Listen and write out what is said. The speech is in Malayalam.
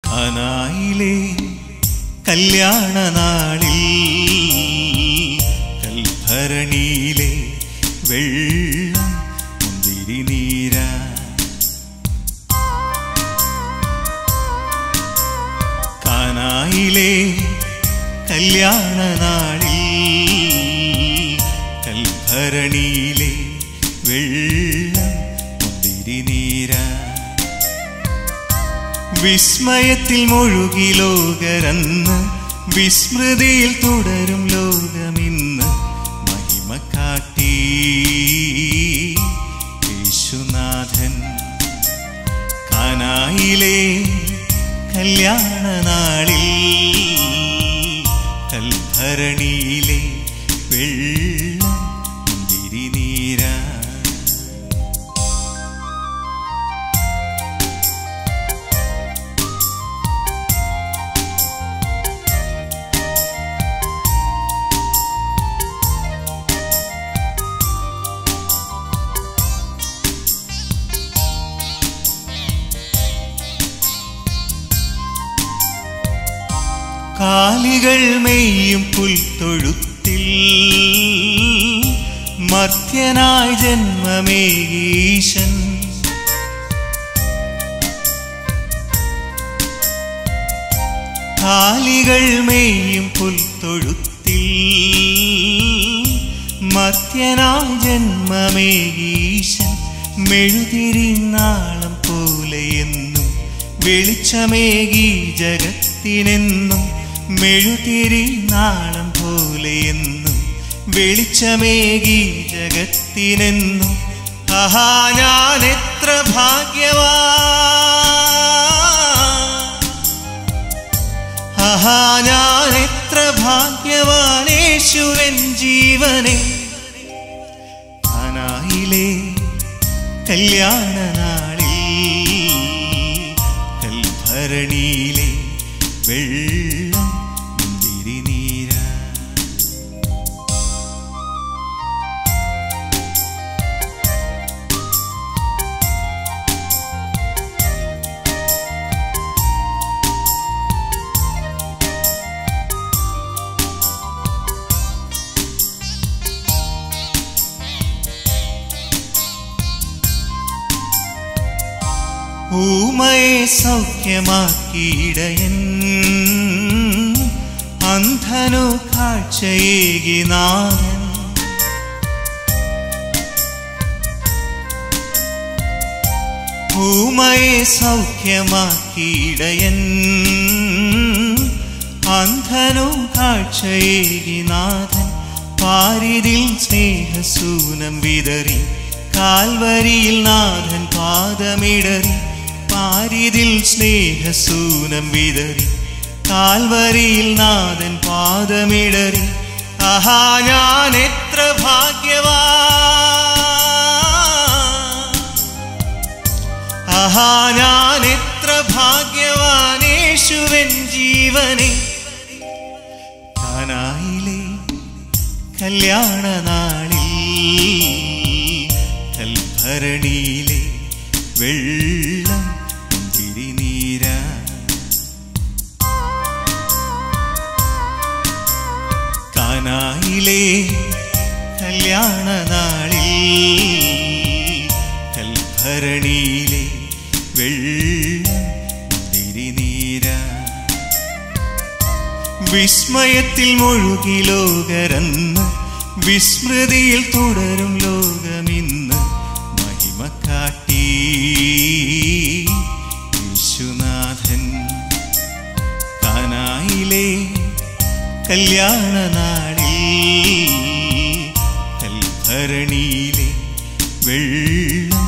കാനായിലെ കല്യാണ നാളിൽ കൽഭരണിയിലെ വെള്ളം മുന്തിരി നീരാ കാനായിലെ കല്യാണ നാളിൽ കൽഭരണിയിലെ വെള്ളം മുന്തിരി നീരാ വിസ്മയത്തിൽ മുഴുകി ലോകരന്ന് വിസ്മൃതിയിൽ തുടരും ലോകമിന്ന് മഹിമ കാട്ടി യേശുനാഥൻ കാനായിലെ കല്യാണ നാളിൽ കൽഭരണിയിലെ വെള്ളം മുന്തിരി നീരാ കാലികൾ മെയ്യും പുൽത്തൊഴുത്തിൽ മർത്യനായ ജന്മമേകീശൻ കാലികൾ മെയ്യും പുൽത്തൊഴുത്തിൽ മർത്യനായ ജന്മമേകീശൻ മെഴുതിരി നാളം പോലെയെന്നും വെളിച്ചമേകി ജഗത്തിനെന്നും മെഴുതിരി നാളം പോലെയെന്നും വെളിച്ചമേകി ജഗത്തിനെന്നും ആഹാ ഞാൻ എത്ര ഭാഗ്യവാ ആഹാ ഞാൻ എത്ര ഭാഗ്യവാനേശുവൻ ജീവനെ കാനായിലെ കല്യാണ നാളിൽ കൽഭരണിയിലെ വെള്ളം മുന്തിരി നീരാ ഊമയെ സൗഖ്യമാക്കിയിടയൻ അന്ധനു കാഴ്ചയേകി നാഥൻ ഊമയെ സൗഖ്യമാക്കിയിടയൻ അന്ധനു കാഴ്ചയേകി നാഥൻ പാരിതിൽ സ്നേഹസൂനം വിതറി കാൽവരിയിൽ നാഥൻ പാദമിടറി പാരിതിൽ സ്നേഹസൂനം വിതറി കാൽവരിയിൽ നാഥൻ പാദമിടറി ആഹാ ഞാൻ എത്ര ഭാഗ്യവാ ആഹാ ഞാൻ എത്ര ഭാഗ്യവാനേശുവൻ ജീവനെ കാനായിലെ കല്യാണ നാളിൽ കൽഭരണിയിലെ വെള്ളം മുന്തിരി നീരാ കാനായിലെ കല്യാണ നാളിൽ കൽഭരണിയിലെ വെള്ളം മുന്തിരി നീരാ വിസ്മയത്തിൽ മുഴുകി ലോകരന്ന് വിസ്മൃതിയിൽ തുടരും ലോകമിന്ന് മഹിമ കാട്ടി യേശുനാഥൻ കാനായിലെ കല്യാണ നാളിൽ കൽഭരണിയിലെ വെള്ളം